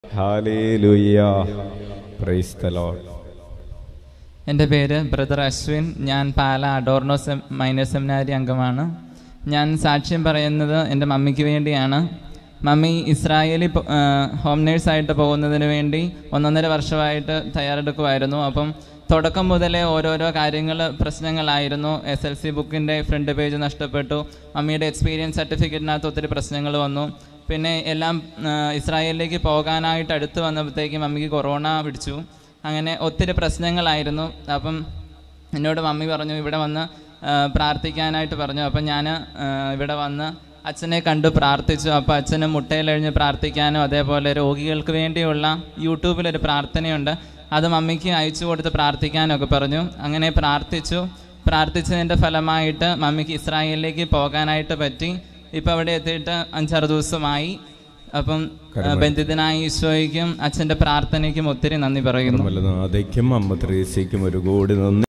hallelujah praise the Lord എൻ്റെ പേര് brother Ashwin ഞാൻ പാല അഡോർണോ സെം മൈനർ സെമിനാരി അംഗമാണ് ഞാൻ സാക്ഷ്യം പറയുന്നത് എൻ്റെ മമ്മിക്ക് വേണ്ടിയാണ് മമ്മി ഇസ്രായേലിൽ പോ- ആ, ഹോം നേഴ്സായിട്ട് പോകുന്നതിന് വേണ്ടി ഒന്നൊന്നര വർഷമായിട്ട് തയ്യാറെടുക്കുമായിരുന്നു അപ്പം തുടക്കം മുതലേ ഓരോരോ കാര്യങ്ങൾ പ്രശ്നങ്ങളായിരുന്നു എസ് എൽ സി ബുക്കിൻ്റെ ഫ്രണ്ട് പേജ് നഷ്ടപ്പെട്ടു മമ്മിയുടെ എക്സ്പീരിയൻസ് സർട്ടിഫിക്കറ്റിനകത്ത് ഒത്തിരി പ്രശ്നങ്ങൾ വന്നു പിന്നെ എല്ലാം ആ, ഇസ്രായേലിലേക്ക് പോകാനായിട്ട് അടുത്ത് വന്നപ്പോഴത്തേക്കും മമ്മിക്ക് കൊറോണ പിടിച്ചു അങ്ങനെ ഒത്തിരി പ്രശ്നങ്ങളായിരുന്നു അപ്പം എന്നോട് മമ്മി പറഞ്ഞു ഇവിടെ വന്ന് ആ, പ്രാർത്ഥിക്കാനായിട്ട് പറഞ്ഞു അപ്പം ഞാൻ ഇവിടെ വന്ന് അച്ഛനെ കണ്ടു പ്രാർത്ഥിച്ചു അപ്പോൾ അച്ഛന് മുട്ടയിലഴിഞ്ഞ് പ്രാർത്ഥിക്കാനും അതേപോലെ രോഗികൾക്ക് വേണ്ടിയുള്ള യൂട്യൂബിലൊരു പ്രാർത്ഥനയുണ്ട് അത് മമ്മിക്ക് അയച്ചു കൊടുത്ത് പ്രാർത്ഥിക്കാനും ഒക്കെ പറഞ്ഞു അങ്ങനെ പ്രാർത്ഥിച്ചു പ്രാർത്ഥിച്ചതിൻ്റെ ഫലമായിട്ട് മമ്മിക്ക് ഇസ്രായേലിലേക്ക് പോകാനായിട്ട് പറ്റി ഇപ്പം അവിടെ എത്തിയിട്ട് അഞ്ചാറ് ദിവസമായി അപ്പം ആ, ബന്ധിതനായ ഈശോയ്ക്കും അച്ഛൻ്റെ പ്രാർത്ഥനയ്ക്കും ഒത്തിരി നന്ദി പറയുന്നു നാഥയ്ക്കും അമ്മ ത്രേസ്യയ്ക്കും ഒരു കോടി നന്ദി